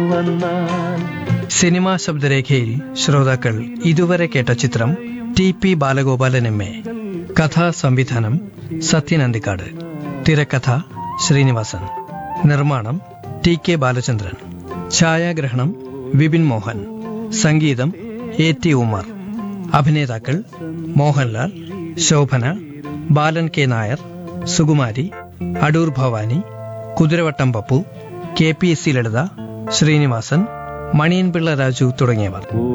cinema ശബ്ദരേഖയിൽ ശ്രോതാക്കൾ ഇതുവരെ കേട്ട ചിത്രം T P Balagopalan M A കഥാ സംവിധാനം സത്യൻ അന്തിക്കാട് തിരക്കഥ ശ്രീനിവാസൻ നിർമ്മാണം ടി കെ ബാലചന്ദ്രൻ ഛായാഗ്രഹണം വിപിൻ മോഹൻ സംഗീതം എ ടി ഉമർ അഭിനേതാക്കൾ Mohanlal Shobana Balan K Nair Sukumari Adoor Bhavani Kuthiravattam Pappu K P S C Lalitha Sreenivasan Maniyanpilla Raju തുടങ്ങിയവർ